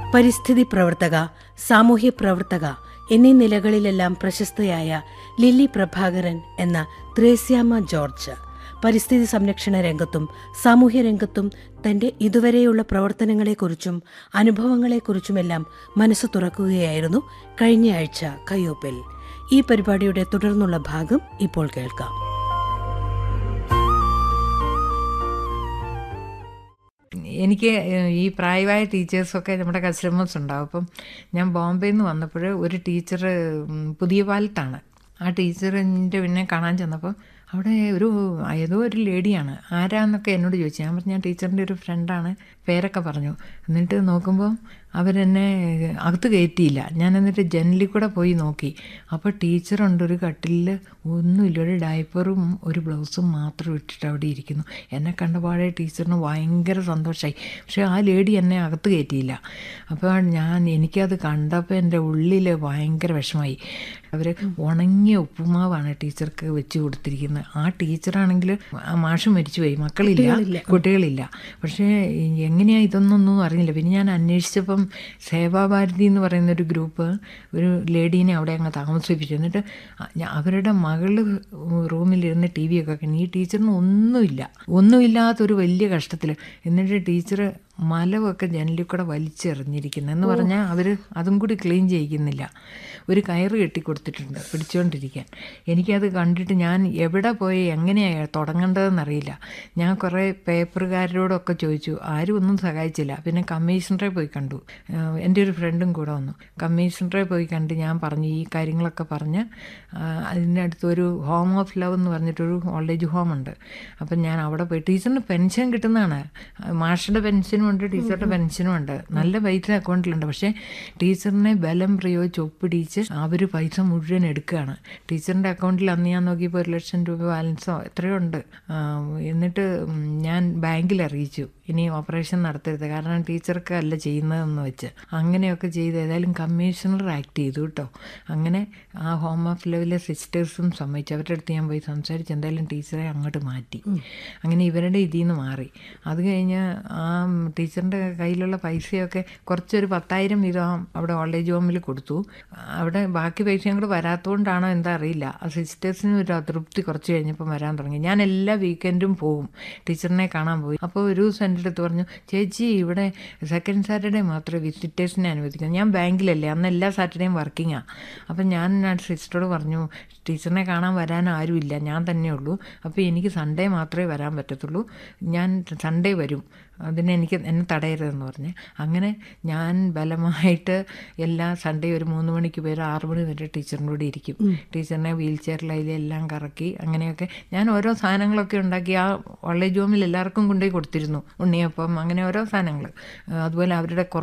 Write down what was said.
പരിസ്ഥിതി പ്രവർത്തക സാമൂഹ്യ പ്രവർത്തക എന്നീ നിലകളിലെല്ലാം പ്രശസ്തയായ ലില്ലി പ്രഭാകരൻ എന്ന ത്രേസ്യാമ്മ ജോർജ് പരിസ്ഥിതി സംരക്ഷണ രംഗത്തും സാമൂഹ്യ രംഗത്തും തന്റെ ഇതുവരെയുള്ള പ്രവർത്തനങ്ങളെക്കുറിച്ചും അനുഭവങ്ങളെക്കുറിച്ചുമെല്ലാം മനസ്സ് തുറക്കുകയായിരുന്നു കഴിഞ്ഞയാഴ്ച കയ്യൊപ്പിൽ ഈ പരിപാടിയുടെ തുടർന്നുള്ള ഭാഗം ഇപ്പോൾ കേൾക്കാം എനിക്ക് ഈ പ്രായമായ ടീച്ചേഴ്സൊക്കെ നമ്മുടെ കസ്റ്റമേഴ്സ് ഉണ്ടാവും അപ്പം ഞാൻ ബോംബെയിൽ നിന്ന് വന്നപ്പോൾ ഒരു ടീച്ചർ പുതിയ പാലത്താണ് ആ ടീച്ചറിൻ്റെ പിന്നെ കാണാൻ ചെന്നപ്പോൾ അവിടെ ഒരു ഏതോ ഒരു ലേഡിയാണ് ആരാന്നൊക്കെ എന്നോട് ചോദിച്ചു ഞാൻ പറഞ്ഞു ഞാൻ ടീച്ചറിൻ്റെ ഒരു ഫ്രണ്ടാണ് പേരൊക്കെ പറഞ്ഞു എന്നിട്ട് നോക്കുമ്പോൾ അവരെന്നെ അകത്ത് കയറ്റിയില്ല ഞാൻ എന്നിട്ട് ജനലിൽ കൂടെ പോയി നോക്കി അപ്പോൾ ടീച്ചറുണ്ട് ഒരു കട്ടിലിൽ ഒന്നുമില്ല ഒരു ഡയപ്പറും ഒരു ബ്ലൗസും മാത്രം ഇട്ടിട്ട് അവിടെ ഇരിക്കുന്നു എന്നെ കണ്ടപാടെ ടീച്ചറിന് ഭയങ്കര സന്തോഷമായി പക്ഷേ ആ ലേഡി എന്നെ അകത്ത് കയറ്റിയില്ല അപ്പോൾ ഞാൻ എനിക്കത് കണ്ടപ്പോൾ എൻ്റെ ഉള്ളിൽ ഭയങ്കര വിഷമായി അവർ ഉണങ്ങിയ ഉപ്പുമാവാണ് ടീച്ചർക്ക് വെച്ച് കൊടുത്തിരിക്കുന്നത് ആ ടീച്ചറാണെങ്കിൽ ആ മാഷ് മരിച്ചുപോയി മക്കളില്ല കുട്ടികളില്ല പക്ഷേ എങ്ങനെയാണ് ഇതൊന്നൊന്നും അറിഞ്ഞില്ല പിന്നെ ഞാൻ അന്വേഷിച്ചപ്പം സേവാഭാരതി എന്ന് പറയുന്ന ഒരു ഗ്രൂപ്പ് ഒരു ലേഡീനെ അവിടെ അങ്ങ് താമസിപ്പിച്ചു എന്നിട്ട് അവരുടെ മകള് റൂമിലിരുന്ന് ടി വി ഒക്കെ ഈ ടീച്ചറിന് ഒന്നുമില്ല ഒന്നുമില്ലാത്തൊരു വലിയ കഷ്ടത്തിൽ എന്നിട്ട് ടീച്ചർ മലവൊക്കെ ജനലിൽ കൂടെ വലിച്ചെറിഞ്ഞിരിക്കുന്നു എന്ന് പറഞ്ഞാൽ അവർ അതും കൂടി ക്ലീൻ ചെയ്യിക്കുന്നില്ല ഒരു കയറ് കെട്ടി കൊടുത്തിട്ടുണ്ട് പിടിച്ചുകൊണ്ടിരിക്കാൻ എനിക്കത് കണ്ടിട്ട് ഞാൻ എവിടെ പോയി എങ്ങനെയാണ് തുടങ്ങേണ്ടതെന്നറിയില്ല ഞാൻ കുറേ പേപ്പറുകാരോടൊക്കെ ചോദിച്ചു ആരും ഒന്നും സഹായിച്ചില്ല പിന്നെ കമ്മീഷണറെ പോയി കണ്ടു എൻ്റെ ഒരു ഫ്രണ്ടും കൂടെ വന്നു കമ്മീഷണറെ പോയി കണ്ട് ഞാൻ പറഞ്ഞു ഈ കാര്യങ്ങളൊക്കെ പറഞ്ഞ് അതിൻ്റെ അടുത്തൊരു ഹോം ഓഫ് ലവ് എന്ന് പറഞ്ഞിട്ടൊരു ഓൾഡ് ഏജ് ഹോം ഉണ്ട് അപ്പം ഞാൻ അവിടെ പോയി ടീച്ചറിന് പെൻഷൻ കിട്ടുന്നതാണ് മാഷുടെ പെൻഷനും ഉണ്ട് ടീച്ചറുടെ പെൻഷനും ഉണ്ട് നല്ല പൈസ അക്കൗണ്ടിലുണ്ട് പക്ഷേ ടീച്ചറിനെ ബലം പ്രയോഗിച്ച് ഒപ്പിടിച്ച് അവർ പൈസ മുഴുവൻ എടുക്കുകയാണ് ടീച്ചറിൻ്റെ അക്കൗണ്ടിൽ അന്ന് ഞാൻ നോക്കിയപ്പോൾ ഒരു ലക്ഷം രൂപ ബാലൻസോ എത്രയോ ഉണ്ട് എന്നിട്ട് ഞാൻ ബാങ്കിൽ അറിയിച്ചു ഇനി ഓപ്പറേഷൻ നടത്തരുത് കാരണം ടീച്ചർക്ക് അല്ല ചെയ്യുന്നതെന്ന് വെച്ച് അങ്ങനെയൊക്കെ ചെയ്ത് ഏതായാലും കമ്മീഷണർ ആക്ട് ചെയ്തു കേട്ടോ അങ്ങനെ ആ ഹോം ഓഫ് ലെവലിലെ സിസ്റ്റേഴ്സും സമ്മതിച്ചു അവരുടെ അടുത്ത് ഞാൻ പോയി സംസാരിച്ച് എന്തായാലും ടീച്ചറെ അങ്ങോട്ട് മാറ്റി അങ്ങനെ ഇവരുടെ ഇതിൽ നിന്ന് മാറി അത് കഴിഞ്ഞ് ആ ടീച്ചറിൻ്റെ കയ്യിലുള്ള പൈസയൊക്കെ കുറച്ചൊരു പത്തായിരം വീതം അവിടെ ഓൾഡ് ഏജ് ഹോമിൽ കൊടുത്തു അവിടെ ബാക്കി പൈസയും കൂടെ വരാത്തതുകൊണ്ടാണോ എന്താ അറിയില്ല ആ സിസ്റ്റേഴ്സിന് ഒരു അതൃപ്തി കുറച്ച് കഴിഞ്ഞപ്പോൾ വരാൻ തുടങ്ങി ഞാൻ എല്ലാ വീക്കെൻഡും പോകും ടീച്ചറിനെ കാണാൻ പോയി അപ്പോൾ ഒരു ദിവസം എൻ്റെ അടുത്ത് പറഞ്ഞു ചേച്ചി ഇവിടെ സെക്കൻഡ് സാറ്റർഡേ മാത്രമേ വിസിറ്റേഴ്സിനെ അനുവദിക്കൂ ഞാൻ ബാങ്കിലല്ലേ അന്ന് എല്ലാ സാറ്റർഡേയും വർക്കിങ്ങാണ് അപ്പം ഞാൻ സിസ്റ്ററോട് പറഞ്ഞു ടീച്ചറിനെ കാണാൻ വരാൻ ആരുമില്ല ഞാൻ തന്നെ ഉള്ളൂ അപ്പോൾ എനിക്ക് സൺഡേ മാത്രമേ വരാൻ പറ്റത്തുള്ളൂ ഞാൻ സൺഡേ വരും അതിന് എനിക്ക് എന്നെ തടയരുതെന്ന് പറഞ്ഞ് അങ്ങനെ ഞാൻ ബലമായിട്ട് എല്ലാ സൺഡേ ഒരു മൂന്ന് മണിക്ക് പേര് ആറു മണി വരെ ടീച്ചറിൻ്റെ കൂടെ ഇരിക്കും ടീച്ചറിനെ വീൽ ചെയറിൽ അതിലെല്ലാം കറക്കി അങ്ങനെയൊക്കെ ഞാൻ ഓരോ സാധനങ്ങളൊക്കെ ഉണ്ടാക്കി ആ കോളേജ് ഹോമിൽ എല്ലാവർക്കും കൊണ്ടുപോയി കൊടുത്തിരുന്നു ഉണ്ണിയപ്പം അങ്ങനെ ഓരോ സാധനങ്ങൾ അതുപോലെ അവരുടെ